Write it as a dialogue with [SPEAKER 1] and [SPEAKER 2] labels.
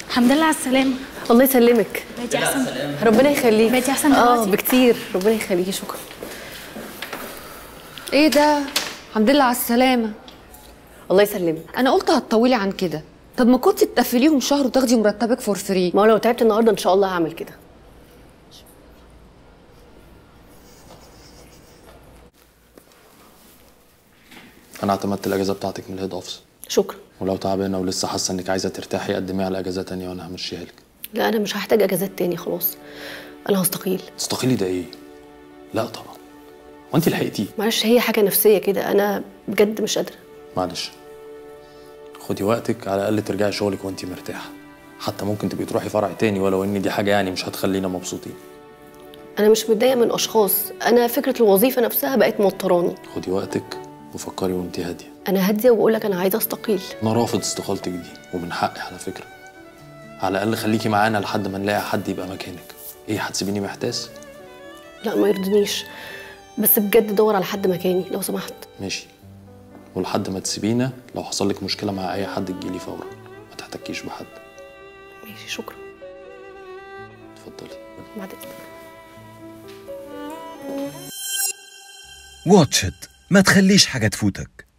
[SPEAKER 1] الحمد لله على السلامة
[SPEAKER 2] الله يسلمك
[SPEAKER 1] بقيتي أحسن
[SPEAKER 2] ربنا يخليك
[SPEAKER 1] بقيتي أحسن
[SPEAKER 2] اه
[SPEAKER 1] دلوقتي؟
[SPEAKER 2] بكتير ربنا يخليكي شكرا
[SPEAKER 3] ايه ده الحمد لله على السلامه
[SPEAKER 2] الله يسلمك
[SPEAKER 3] انا قلت هتطولي عن كده طب ما كنتي تقفليهم شهر وتاخدي مرتبك فور فري
[SPEAKER 2] ما هو لو تعبت النهارده ان شاء الله هعمل كده
[SPEAKER 4] انا اعتمدت الاجازه بتاعتك من الهيد اوفيس
[SPEAKER 2] شكرا
[SPEAKER 4] ولو تعبانه ولسه حاسه انك عايزه ترتاحي قدمي على اجازه تانية وانا همشيها لك
[SPEAKER 2] لا انا مش هحتاج اجازات تاني خلاص انا هستقيل
[SPEAKER 4] تستقيلي ده ايه لا طبعا وانت لحقتي
[SPEAKER 2] معلش هي حاجه نفسيه كده انا بجد مش قادره
[SPEAKER 4] معلش خدي وقتك على الاقل ترجعي شغلك وانت مرتاحه حتى ممكن تبقي تروحي فرع تاني ولو ان دي حاجه يعني مش هتخلينا مبسوطين
[SPEAKER 2] انا مش متضايقه من اشخاص انا فكره الوظيفه نفسها بقت موتراني
[SPEAKER 4] خدي وقتك وفكري وانت هاديه
[SPEAKER 2] انا هاديه وبقول لك انا عايزه استقيل
[SPEAKER 4] انا رافض استقالتك دي ومن حقي على فكره على الاقل خليكي معانا لحد ما نلاقي حد يبقى مكانك ايه هتسيبيني محتاس
[SPEAKER 2] لا ما يرضنيش بس بجد دور على حد مكاني لو سمحت
[SPEAKER 4] ماشي ولحد ما تسيبينا لو حصل لك مشكله مع اي حد تجيلي فورا ما تحتكيش بحد
[SPEAKER 2] ماشي شكرا
[SPEAKER 4] اتفضلي
[SPEAKER 2] بعد اذنك
[SPEAKER 5] واتش إت ما تخليش حاجة تفوتك